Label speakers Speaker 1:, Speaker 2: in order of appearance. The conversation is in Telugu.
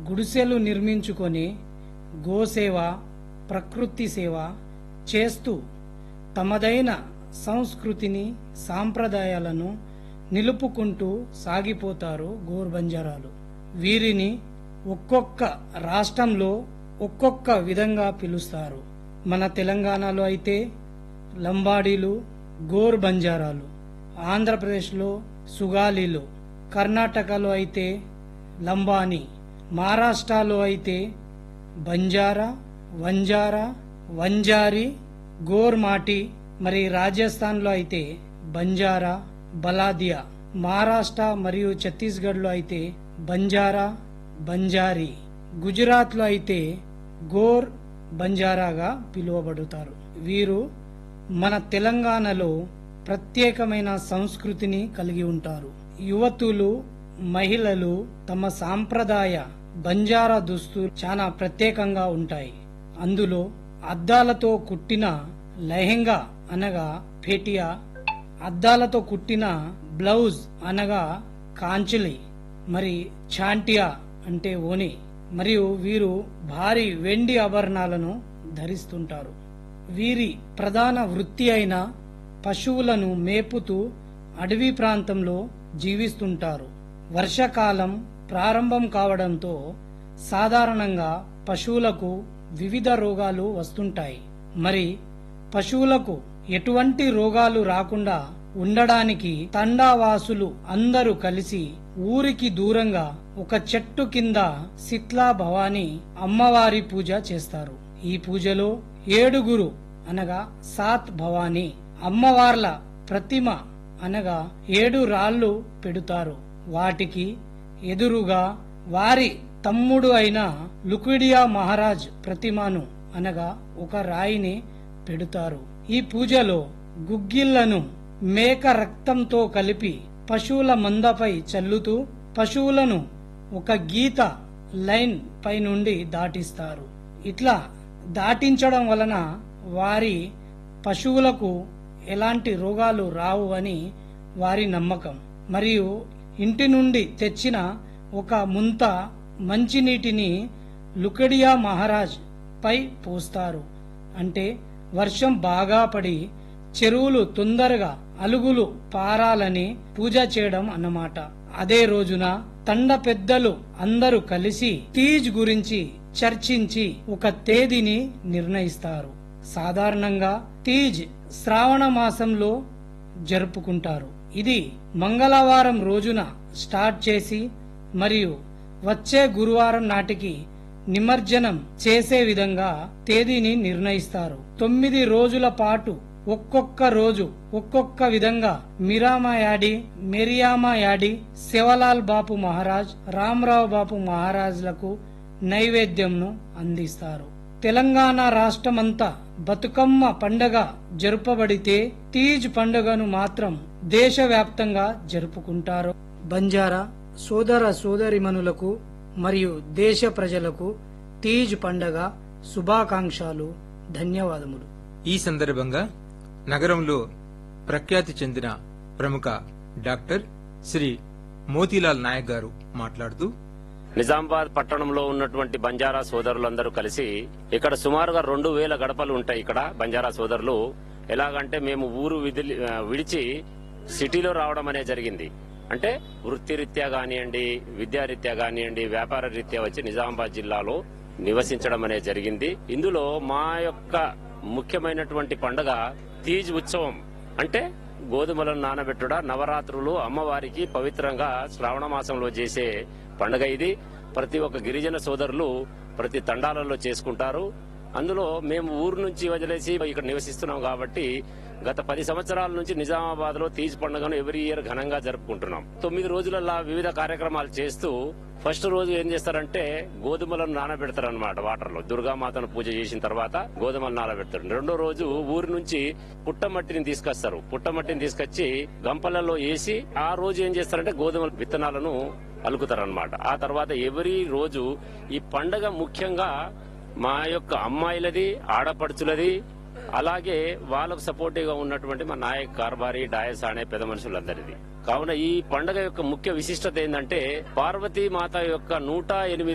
Speaker 1: గుడిసెలు నిర్మించుకొని గోసేవ ప్రకృతి సేవ చేస్తూ తమదైన సంస్కృతిని సాంప్రదాయాలను నిలుపుకుంటూ సాగిపోతారు గోర్బంజారాలు వీరిని ఒక్కొక్క రాష్ట్రంలో ఒక్కొక్క విధంగా పిలుస్తారు మన తెలంగాణలో అయితే లంబాడీలు గోర్ బంజారాలు ఆంధ్రప్రదేశ్లో సుగాలీలు కర్ణాటకలో అయితే లంబాని మహారాష్ట్రలో అయితే బంజారా వంజారా వంజారి గోర్మాటి మరి రాజస్థాన్లో అయితే బంజారా బలాదియా మహారాష్ట్ర మరియు ఛత్తీస్గఢ్లో అయితే బంజారా బంజారీ గుజరాత్లో అయితే గోర్ బంజారాగా పిలువబడుతారు వీరు మన తెలంగాణలో ప్రత్యేకమైన సంస్కృతిని కలిగి ఉంటారు యువతులు మహిళలు తమ సాంప్రదాయ బంజారా దుస్తులు చాలా ప్రత్యేకంగా ఉంటాయి అందులో అద్దాలతో కుట్టిన లెహెంగా అనగా ఫేటియా అద్దాలతో కుట్టిన బ్లౌజ్ అనగా కాంచలి మరి చాంటియా అంటే ఓని మరియు వీరు భారీ వెండి ఆభరణాలను ధరిస్తుంటారు వీరి ప్రధాన వృత్తి అయిన పశువులను మేపుతూ అడవి ప్రాంతంలో జీవిస్తుంటారు వర్షాకాలం ప్రారంభం కావడంతో సాధారణంగా పశువులకు వివిధ రోగాలు వస్తుంటాయి మరి పశువులకు ఎటువంటి రోగాలు రాకుండా ఉండడానికి తండావాసులు అందరూ కలిసి ఊరికి దూరంగా ఒక చెట్టు కింద సిత్లా భవాని అమ్మవారి పూజ చేస్తారు ఈ పూజలో ఏడుగురు అనగా సాత్ భవాని అమ్మవార్ల ప్రతిమ అనగా ఏడు రాళ్లు పెడుతారు వాటికి ఎదురుగా వారి తమ్ముడు అయిన లుక్విడియా మహారాజ్ ప్రతిమను అనగా ఒక రాయిని పెడుతారు ఈ పూజలో గుగ్గిళ్లను మేక రక్తంతో కలిపి పశువుల మందపై చల్లుతూ పశువులను ఒక గీత లైన్ పై నుండి దాటిస్తారు ఇట్లా దాటించడం వలన వారి పశువులకు ఎలాంటి రోగాలు రావు అని వారి నమ్మకం మరియు ఇంటి నుండి తెచ్చిన ఒక ముంత మంచినీటిని లుకడియా మహారాజ్ పై పోస్తారు అంటే వర్షం బాగా పడి చెరువులు తొందరగా అలుగులు పారాలని పూజ చేయడం అన్నమాట అదే రోజున తండ పెద్దలు అందరూ కలిసి తీజ్ గురించి చర్చించి ఒక తేదీని నిర్ణయిస్తారు సాధారణంగా తీజ్ శ్రావణ మాసంలో జరుపుకుంటారు ఇది మంగళవారం రోజున స్టార్ట్ చేసి మరియు వచ్చే గురువారం నాటికి నిమజ్జనం చేసే విధంగా తేదీని నిర్ణయిస్తారు తొమ్మిది రోజుల పాటు ఒక్కొక్క రోజు ఒక్కొక్క విధంగా మిరామా యాడి మెరియామా యాడి శివలాల్ బాపు మహారాజ్ రామరావు బాపు మహారాజ్లకు నైవేద్యంను అందిస్తారు తెలంగాణ రాష్ట్రమంతా బతుకమ్మ పండగ జరుపబడితే తీజ్ పండుగను మాత్రం దేశవ్యాప్తంగా జరుపుకుంటారు బంజారా సోదర సోదరిమణులకు మరియు దేశ ప్రజలకు తీజ్ పండగ శుభాకాంక్షలు ధన్యవాదములు
Speaker 2: ఈ సందర్భంగా నగరంలో ప్రఖ్యాతి చెందిన ప్రముఖ డాక్టర్ శ్రీ మోతీలాల్ నాయక్ గారు మాట్లాడుతూ
Speaker 3: నిజామాబాద్ పట్టణంలో ఉన్నటువంటి బంజారా సోదరులందరూ కలిసి ఇక్కడ సుమారుగా రెండు వేల గడపలు ఉంటాయి ఇక్కడ బంజారా సోదరులు ఎలాగంటే మేము ఊరు విదిలి- ఆ, విడిచి సిటీలో రావడం అనేది జరిగింది అంటే వృత్తిరీత్యా కానివ్వండి విద్యారీత్యా కానివ్వండి వ్యాపార రీత్యా వచ్చి నిజామాబాద్ జిల్లాలో నివసించడం అనేది జరిగింది ఇందులో మా యొక్క ముఖ్యమైనటువంటి పండుగ తీజ్ ఉత్సవం అంటే గోధుమలను నానబెట్టుడ నవరాత్రులు అమ్మవారికి పవిత్రంగా శ్రావణ మాసంలో చేసే పండుగ ఇది ప్రతి ఒక్క గిరిజన సోదరులు ప్రతి తండాలలో చేసుకుంటారు అందులో మేము ఊరు నుంచి వదిలేసి ఇక్కడ నివసిస్తున్నాం కాబట్టి గత పది సంవత్సరాల నుంచి నిజామాబాద్ లో తీజ్ పండుగను ఎవ్రీ ఇయర్ ఘనంగా జరుపుకుంటున్నాం తొమ్మిది రోజులలో వివిధ కార్యక్రమాలు చేస్తూ ఫస్ట్ రోజు ఏం చేస్తారంటే గోధుమలను నానబెడతారు అనమాట వాటర్ లో దుర్గామాతను పూజ చేసిన తర్వాత గోధుమలు నానబెడతారు రెండో రోజు ఊరి నుంచి పుట్టమట్టిని తీసుకొస్తారు పుట్టమట్టిని తీసుకొచ్చి గంపలలో వేసి ఆ రోజు ఏం చేస్తారంటే గోధుమల విత్తనాలను అలుకుతారనమాట ఆ తర్వాత ఎవరి రోజు ఈ పండగ ముఖ్యంగా మా యొక్క అమ్మాయిలది ఆడపడుచులది అలాగే వాళ్ళకు సపోర్టివ్ గా ఉన్నటువంటి మా నాయక్ కార్బారి డయస్ అనే పెద్ద మనుషులందరిది కావున ఈ పండగ యొక్క ముఖ్య విశిష్టత ఏంటంటే పార్వతీ మాత యొక్క నూట ఎనిమిది